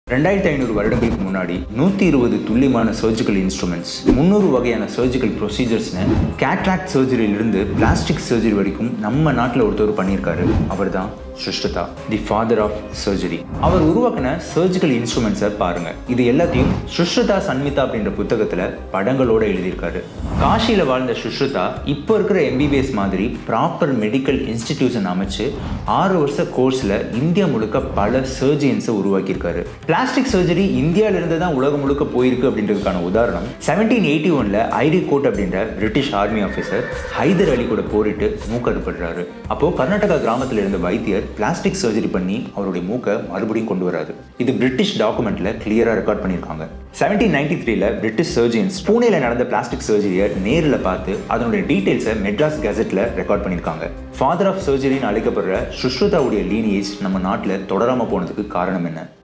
ரெண்டாயிரத்தி ஐநூறு வருடங்களுக்கு முன்னாடி நூற்றி இருபது துல்லியமான சர்ஜிக்கல் இன்ஸ்ட்ருமெண்ட்ஸ் முந்நூறு வகையான சர்ஜிக்கல் ப்ரொசீஜர்ஸ்னு கேட்ராக்ட் சர்ஜரியிலிருந்து பிளாஸ்டிக் சர்ஜரி வரைக்கும் நம்ம நாட்டில் ஒருத்தர் பண்ணியிருக்காரு அவர் தான் Sushruta the father of surgery அவர் உருவாக்கின சர்ஜிக்கல் இன்ஸ்ட்ருமெண்ட்ஸை பாருங்க இது எல்லாத்தையும் சுஷ்ருதா சன்மிதா அப்படின்ற புத்தகத்தில் படங்களோட எழுதியிருக்காரு காஷியில் வாழ்ந்த சுஷ்ருதா இப்போ இருக்கிற எம்பிபிஎஸ் மாதிரி ப்ராப்பர் மெடிக்கல் இன்ஸ்டிடியூஷன் அமைச்சு ஆறு வருஷ கோர்ஸில் இந்தியா முழுக்க பல சர்ஜியன்ஸை உருவாக்கியிருக்காரு பிளாஸ்டிக் சர்ஜரி இந்தியாவிலிருந்து தான் உலகம் முழுக்க போயிருக்கு அப்படின்றதுக்கான உதாரணம் செவன்டீன் எயிட்டி ஒனில் ஐடி கோட் அப்படின்ற British army officer Hyder Ali கூட போரிட்டு மூக்கறுப்படுறாரு அப்போ கர்நாடகா கிராமத்தில் இருந்த வைத்தியர் பிளாஸ்டிக் சர்ஜரி பண்ணி அவருடைய மூக்கை மறுபடியும் கொண்டு வராரு இது பிரிட்டிஷ் டாக்குமெண்ட்ல கிளியரா ரெக்கார்ட் பண்ணியிருக்காங்க செவன்டீன் நைன்டி த்ரீல பிரிட்டிஷ் சர்ஜன்ஸ் பூனேல நடந்த பிளாஸ்டிக் சர்ஜரியை நேரில் பார்த்து அதனுடைய டீடைல்ஸை மெட்ராஸ் கெசட்ல ரெக்கார்ட் பண்ணியிருக்காங்க ஃபாதர் ஆஃப் சர்ஜரின்னு அழைக்கப்படுற சுஷ்ருதாவுடைய லீனியேஜ் நம்ம நாட்டில் தொடராம போனதுக்கு காரணம் என்ன